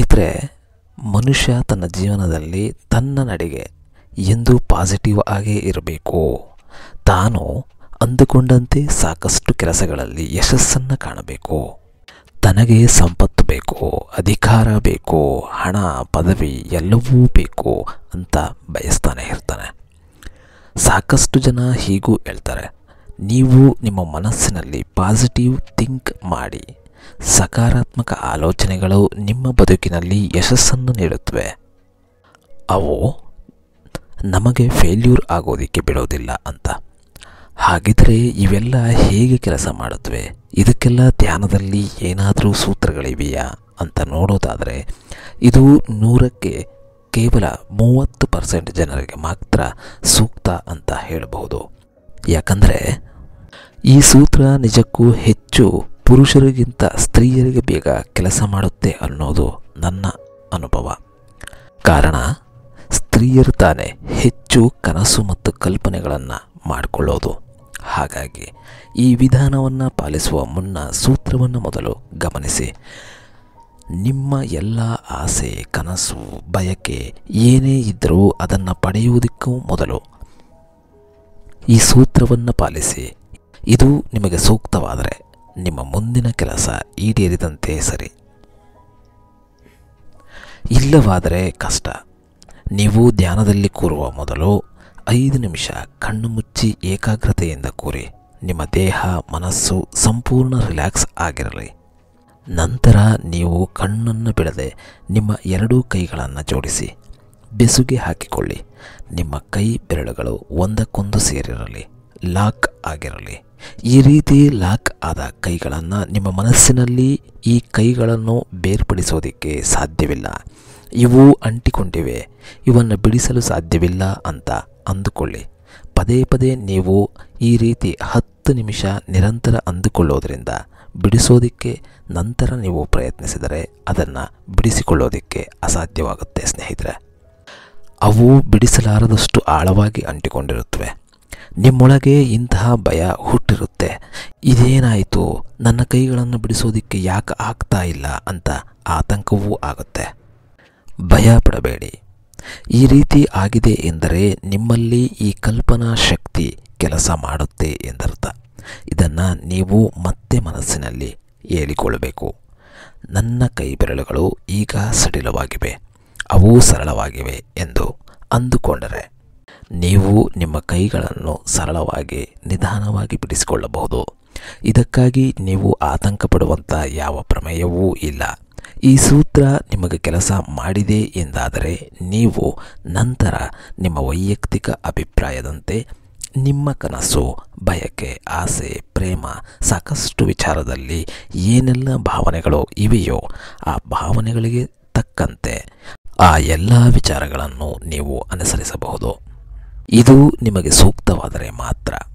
ಸ್ನೇಹಿತರೆ ಮನುಷ್ಯ ತನ್ನ ಜೀವನದಲ್ಲಿ ತನ್ನ ನಡೆಗೆ ಎಂದು ಪಾಸಿಟಿವ್ ಆಗೇ ಇರಬೇಕು ತಾನು ಅಂದುಕೊಂಡಂತೆ ಸಾಕಷ್ಟು ಕೆಲಸಗಳಲ್ಲಿ ಯಶಸ್ಸನ್ನು ಕಾಣಬೇಕು ತನಗೆ ಸಂಪತ್ತು ಬೇಕು ಅಧಿಕಾರ ಬೇಕು ಹಣ ಪದವಿ ಎಲ್ಲವೂ ಬೇಕು ಅಂತ ಬಯಸ್ತಾನೆ ಇರ್ತಾನೆ ಸಾಕಷ್ಟು ಜನ ಹೀಗೂ ಹೇಳ್ತಾರೆ ನೀವು ನಿಮ್ಮ ಮನಸ್ಸಿನಲ್ಲಿ ಪಾಸಿಟಿವ್ ಥಿಂಕ್ ಮಾಡಿ ಸಕಾರಾತ್ಮಕ ಆಲೋಚನೆಗಳು ನಿಮ್ಮ ಬದುಕಿನಲ್ಲಿ ಯಶಸ್ಸನ್ನು ನೀಡುತ್ತವೆ ಅವು ನಮಗೆ ಫೇಲ್ಯೂರ್ ಆಗೋದಕ್ಕೆ ಬಿಡೋದಿಲ್ಲ ಅಂತ ಹಾಗಿದ್ರೆ ಇವೆಲ್ಲ ಹೇಗೆ ಕೆಲಸ ಮಾಡುತ್ತವೆ ಇದಕ್ಕೆಲ್ಲ ಧ್ಯಾನದಲ್ಲಿ ಏನಾದರೂ ಸೂತ್ರಗಳಿವೆಯಾ ಅಂತ ನೋಡೋದಾದರೆ ಇದು ನೂರಕ್ಕೆ ಕೇವಲ ಮೂವತ್ತು ಪರ್ಸೆಂಟ್ ಜನರಿಗೆ ಮಾತ್ರ ಸೂಕ್ತ ಅಂತ ಹೇಳಬಹುದು ಯಾಕಂದರೆ ಈ ಸೂತ್ರ ನಿಜಕ್ಕೂ ಹೆಚ್ಚು ಪುರುಷರಿಗಿಂತ ಸ್ತ್ರೀಯರಿಗೆ ಬೇಗ ಕೆಲಸ ಮಾಡುತ್ತೆ ಅನ್ನೋದು ನನ್ನ ಅನುಭವ ಕಾರಣ ಸ್ತ್ರೀಯರು ತಾನೇ ಹೆಚ್ಚು ಕನಸು ಮತ್ತು ಕಲ್ಪನೆಗಳನ್ನು ಮಾಡಿಕೊಳ್ಳೋದು ಹಾಗಾಗಿ ಈ ವಿಧಾನವನ್ನು ಪಾಲಿಸುವ ಮುನ್ನ ಸೂತ್ರವನ್ನು ಮೊದಲು ಗಮನಿಸಿ ನಿಮ್ಮ ಎಲ್ಲ ಆಸೆ ಕನಸು ಬಯಕೆ ಏನೇ ಇದ್ದರೂ ಅದನ್ನು ಪಡೆಯುವುದಕ್ಕೂ ಮೊದಲು ಈ ಸೂತ್ರವನ್ನು ಪಾಲಿಸಿ ಇದು ನಿಮಗೆ ಸೂಕ್ತವಾದರೆ ನಿಮ್ಮ ಮುಂದಿನ ಕೆಲಸ ಈಡೇರಿದಂತೆ ಸರಿ ಇಲ್ಲವಾದರೆ ಕಷ್ಟ ನೀವು ಧ್ಯಾನದಲ್ಲಿ ಕೂರುವ ಮೊದಲು ಐದು ನಿಮಿಷ ಕಣ್ಣು ಮುಚ್ಚಿ ಏಕಾಗ್ರತೆಯಿಂದ ಕೂರಿ ನಿಮ್ಮ ದೇಹ ಮನಸ್ಸು ಸಂಪೂರ್ಣ ರಿಲ್ಯಾಕ್ಸ್ ಆಗಿರಲಿ ನಂತರ ನೀವು ಕಣ್ಣನ್ನು ಬಿಡದೆ ನಿಮ್ಮ ಎರಡೂ ಕೈಗಳನ್ನು ಜೋಡಿಸಿ ಬೆಸುಗೆ ಹಾಕಿಕೊಳ್ಳಿ ನಿಮ್ಮ ಕೈ ಬೆರಳುಗಳು ಒಂದಕ್ಕೊಂದು ಸೇರಿರಲಿ ಲಾಕ್ ಆಗಿರಲಿ ಈ ರೀತಿ ಲಾಕ್ ಆದ ಕೈಗಳನ್ನು ನಿಮ್ಮ ಮನಸ್ಸಿನಲ್ಲಿ ಈ ಕೈಗಳನ್ನು ಬೇರ್ಪಡಿಸೋದಕ್ಕೆ ಸಾಧ್ಯವಿಲ್ಲ ಇವು ಅಂಟಿಕೊಂಡಿವೆ ಇವನ್ನು ಬಿಡಿಸಲು ಸಾಧ್ಯವಿಲ್ಲ ಅಂತ ಅಂದುಕೊಳ್ಳಿ ಪದೇ ಪದೇ ನೀವು ಈ ರೀತಿ ಹತ್ತು ನಿಮಿಷ ನಿರಂತರ ಅಂದುಕೊಳ್ಳೋದ್ರಿಂದ ಬಿಡಿಸೋದಕ್ಕೆ ನಂತರ ನೀವು ಪ್ರಯತ್ನಿಸಿದರೆ ಅದನ್ನು ಬಿಡಿಸಿಕೊಳ್ಳೋದಕ್ಕೆ ಅಸಾಧ್ಯವಾಗುತ್ತೆ ಸ್ನೇಹಿತರೆ ಅವು ಬಿಡಿಸಲಾರದಷ್ಟು ಆಳವಾಗಿ ಅಂಟಿಕೊಂಡಿರುತ್ತವೆ ನಿಮ್ಮೊಳಗೆ ಇಂತಹ ಭಯ ಹುಟ್ಟಿರುತ್ತೆ ಇದೇನಾಯಿತು ನನ್ನ ಕೈಗಳನ್ನು ಬಿಡಿಸೋದಕ್ಕೆ ಯಾಕೆ ಆಗ್ತಾ ಇಲ್ಲ ಅಂತ ಆತಂಕವೂ ಆಗುತ್ತೆ ಭಯ ಪಡಬೇಡಿ ಈ ರೀತಿ ಆಗಿದೆ ಎಂದರೆ ನಿಮ್ಮಲ್ಲಿ ಈ ಕಲ್ಪನಾ ಶಕ್ತಿ ಕೆಲಸ ಮಾಡುತ್ತೆ ಎಂದರ್ಥ ಇದನ್ನು ನೀವು ಮತ್ತೆ ಮನಸ್ಸಿನಲ್ಲಿ ಹೇಳಿಕೊಳ್ಳಬೇಕು ನನ್ನ ಕೈ ಬೆರಳುಗಳು ಈಗ ಸಡಿಲವಾಗಿವೆ ಅವು ಸರಳವಾಗಿವೆ ಎಂದು ಅಂದುಕೊಂಡರೆ ನೀವು ನಿಮ್ಮ ಕೈಗಳನ್ನು ಸರಳವಾಗಿ ನಿಧಾನವಾಗಿ ಬಿಡಿಸಿಕೊಳ್ಳಬಹುದು ಇದಕ್ಕಾಗಿ ನೀವು ಆತಂಕ ಪಡುವಂಥ ಯಾವ ಪ್ರಮೇಯವೂ ಇಲ್ಲ ಈ ಸೂತ್ರ ನಿಮಗೆ ಕೆಲಸ ಮಾಡಿದೆ ಎಂದಾದರೆ ನೀವು ನಂತರ ನಿಮ್ಮ ವೈಯಕ್ತಿಕ ಅಭಿಪ್ರಾಯದಂತೆ ನಿಮ್ಮ ಕನಸು ಬಯಕೆ ಆಸೆ ಪ್ರೇಮ ಸಾಕಷ್ಟು ವಿಚಾರದಲ್ಲಿ ಏನೆಲ್ಲ ಭಾವನೆಗಳು ಇವೆಯೋ ಆ ಭಾವನೆಗಳಿಗೆ ತಕ್ಕಂತೆ ಆ ಎಲ್ಲ ವಿಚಾರಗಳನ್ನು ನೀವು ಅನುಸರಿಸಬಹುದು ಇದು ನಿಮಗೆ ಸೂಕ್ತವಾದರೆ ಮಾತ್ರ